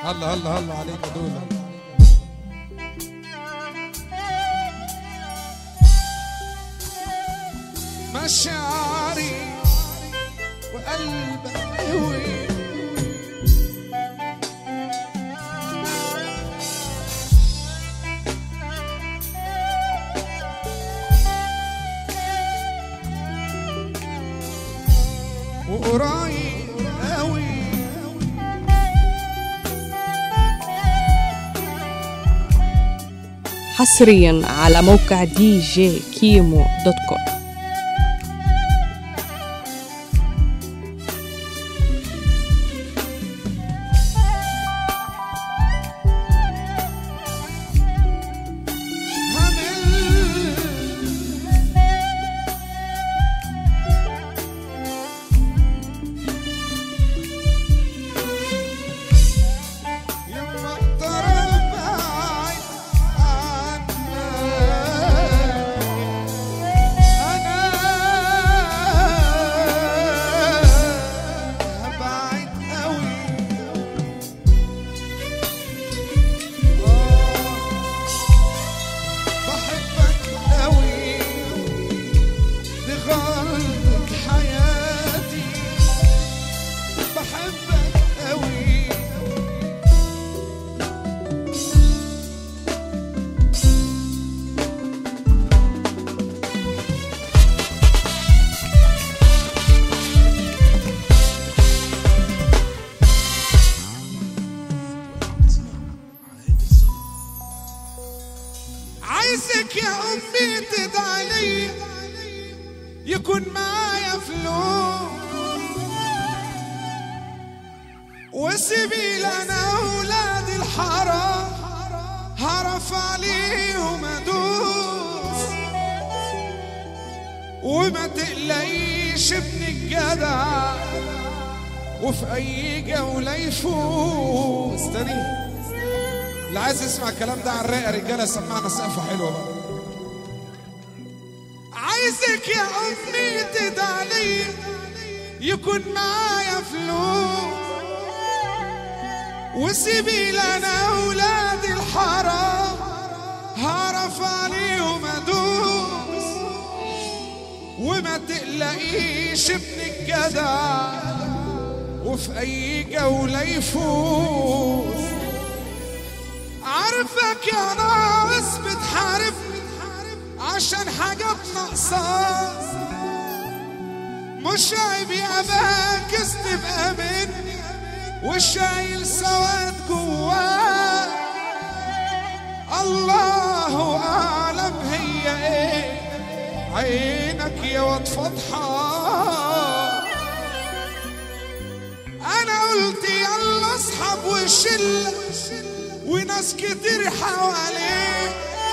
هلا هلا هلا عليك يا دولة مشاعري وقلبك قوي وقريب قوي حصريا على موقع دي جي كيمو دوت كوم يما اقترب بعيد عنك أنا بعيد أوي بحبك أوي دي غلطة حياتي بحبك أوي عايزك يا امي تدعي لي يكون معايا فلوس وسيبي لنا اولاد الحرام هرف عليهم ادوس وما تقلقيش ابن الجدع وفي اي جولة يفوز تاني اللي عايز يسمع الكلام ده على الرايق يا رجاله سمعنا سقفه حلوه بقى عايزك يا امي تدعي لي يكون معايا فلوس وسيبي لنا اولاد الحرام هعرف عليهم ادوس وما تقلقيش ابن الجدع وفي اي جوله يفوز عارفك يا ناس بتحاربني عشان حاجات ناقصاك مش عيب يا باكس تبقى مني وشايل سواد جواك الله اعلم هي ايه عينك يا واد فضحه انا قلت يلا اصحاب وشله وناس كتير حواليك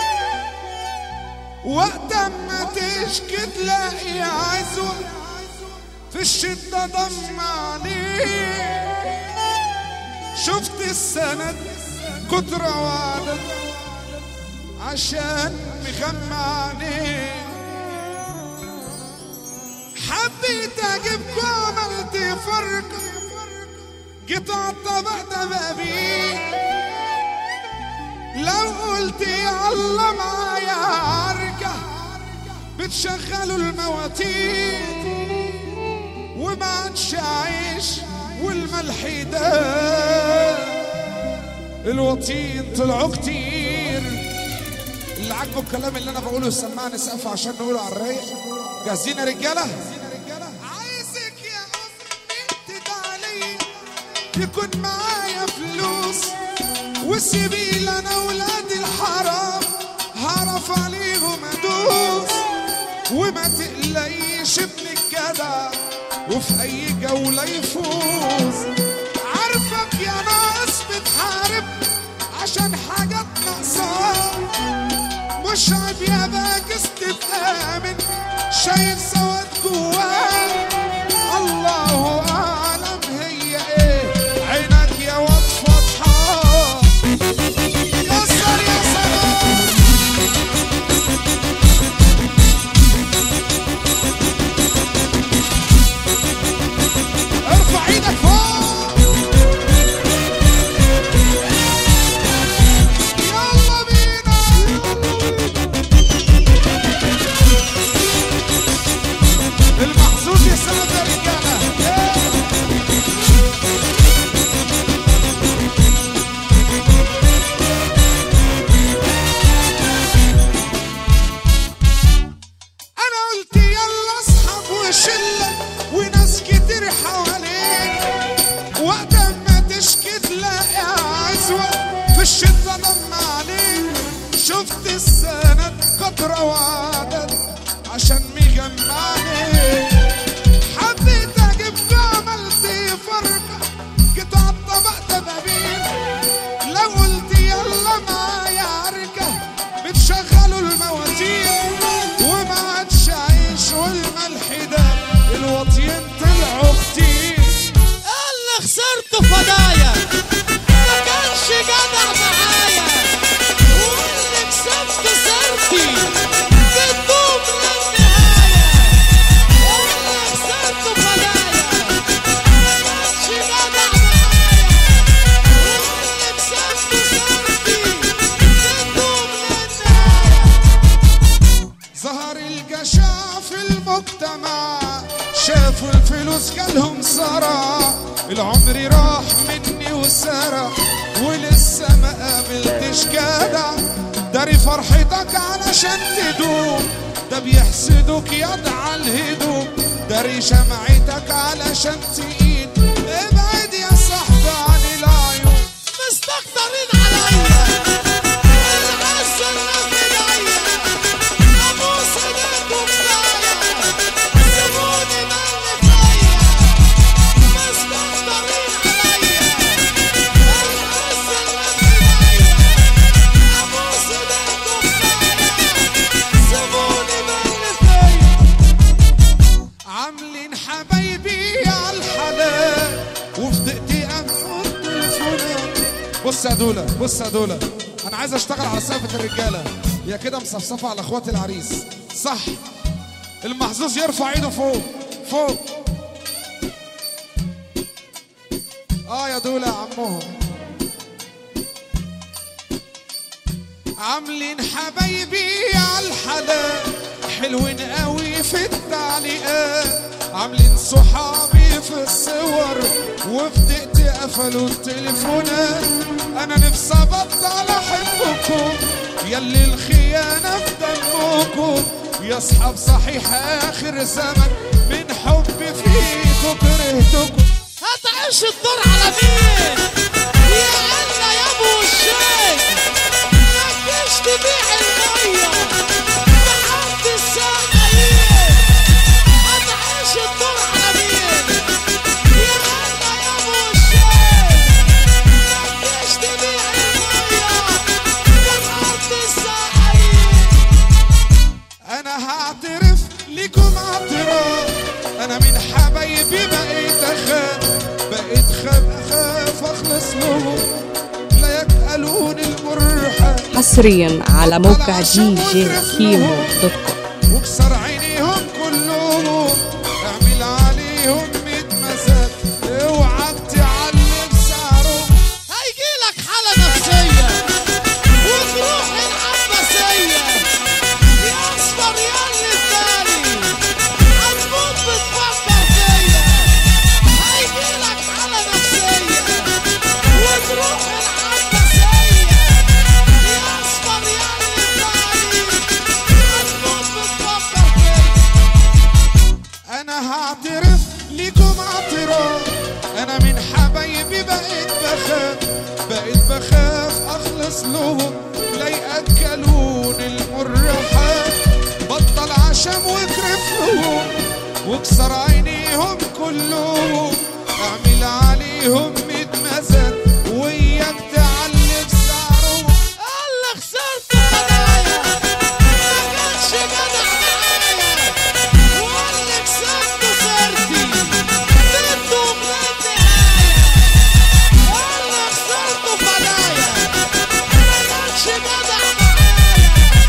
وقت ما تشكي تلاقي عزوة في الشدة ضم عليك شفت السند كتر وعدك عشان مغمى عليك حبيت اجيبكوا عملت فرق جيت عالطبق دبابيك لو قلت يا الله معايا ارجع بتشغلوا المواتير وما عادش عيش والملح ده الوطين طلعوا كتير اللي عاجبه الكلام اللي انا بقوله سمعني سقف عشان نقوله على الرايق جاهزين يا رجاله عايزك يا امي تدعي يكون معايا فلوس وسيبي لنا ولاد الحرام هعرف عليهم ادوس وما تقلقيش ابن الجدع وفي اي جولة يفوز عارفك يا ناس بتحارب عشان حاجات ناقصاك مش عيب يا باكس تتآمن شايل سواد جواك الله اعلم هي ايه عينك يا واد فاتحه يسر يا سلام ارفع ايدك فوق قلت يلا اصحاب وشلة وناس كتير حواليك وقت ما تشكي تلاقي عزوة في الشدة ضم عليك شفت السند قدرة وعدد عشان مجمعني حبيت اجيب عملت فرقة جيت على الطبق دبابين لو قلت يلا معايا ارجع بتشغلوا المواتير وما عادش عيش والملح ده الواطيين طلعوا كتير اللي خسرته فدايا ما كانش جدع معايا واللي كسبت سرتي بتدوم للنهاية اللي خسرته فدايا ما كانش جدع معايا واللي كسبت سرتي بتدوم للنهاية ظهر الجشع في المجتمع شافوا الفلوس جالهم صرع العمر راح مني وسرع ولسه ما قابلتش جدع داري فرحتك علشان تدوم ده بيحسدوك يد على الهدوم داري شمعتك علشان تقيد ابعد يا صاحبي عن العيون مستكترين عليا العز اللي في ايديا ابوس ايديكم كفايه سيبوني من اللي فيا مستكترين عليا العز اللي في ايديا ابوس ايديكم كفايه سيبوني من اللي فيا عاملين حبايبي على الحلال وفي دقيقتي انفض التليفونات بص يا دولا بص يا دولا انا عايز اشتغل على سقفة الرجاله يا كده مصفصفه على اخوات العريس صح المحظوظ يرفع ايده فوق فوق اه يا دولا يا عمهم عاملين حبايبي على الحلال حلوين قوي في التعليقات عاملين صحابي في الصور وفي دقيقتي قفلوا التليفونات انا نفسي ابطل احبكم يلي الخيانه في دمكم يا اصحاب صحيح اخر زمن من حبي فيكم كرهتكم هتعيش الدور على مين يا عنا يا ابو الشيخ ما تجيش تبيع الميه لحد السامعين هتعيش الدور على مين يا عنا يا ابو الشيخ ما تجيش تبيع الميه لحد السامعين انا هعترف ليكم اعتراف انا من حبايبي بقيت اخاف بقيت خاف اخاف اخلص لهم لا يكألون المرحة حصريا على موقع دي جي كيمو دوت كوم واكسر عينيهم كلهم اعمل عليهم ميت مسات اوعى تعلم سعرهم هيجيلك حالة نفسية وتروح العباسية يا أصفر يا اللي التاني هتموت بتفكر فيا هيجيلك حالة نفسية وتروح العباسية يا أصفر يا اللي التاني هتموت بتفكر فيا انا هعترف ليكم اعتراف انا من حبايبي بقيت بخاف بقيت بخاف اخلص لهم لا ياكلون المرحات بطل عشم واكرف لهم واكسر عينيهم كلهم اعمل عليهم ميت مزاد وياك تعلف سعرهم اللي خسرت هدايا ما كانش جدع معايا واللي كسبت سيرتي بدهم للنهاية اللي خسرت هدايا ما كانش جدع معايا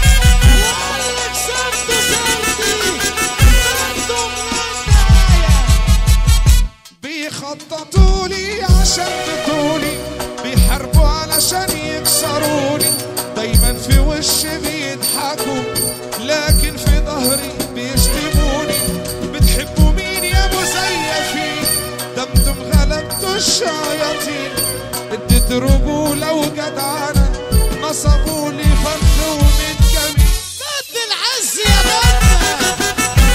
واللي كسبت سيرتي بدهم للنهاية بيخططوا لي عشان بطولي بيحاربوا علشان يكسروني دايما في وشي بيضحكوا لكن في ظهري بيشتموني بتحبوا مين يا مزيفين ده انتم غلبتوا الشياطين اديت رجولة وجدعنة نصبوا لي فخ ومن جميل مد العز يا بنا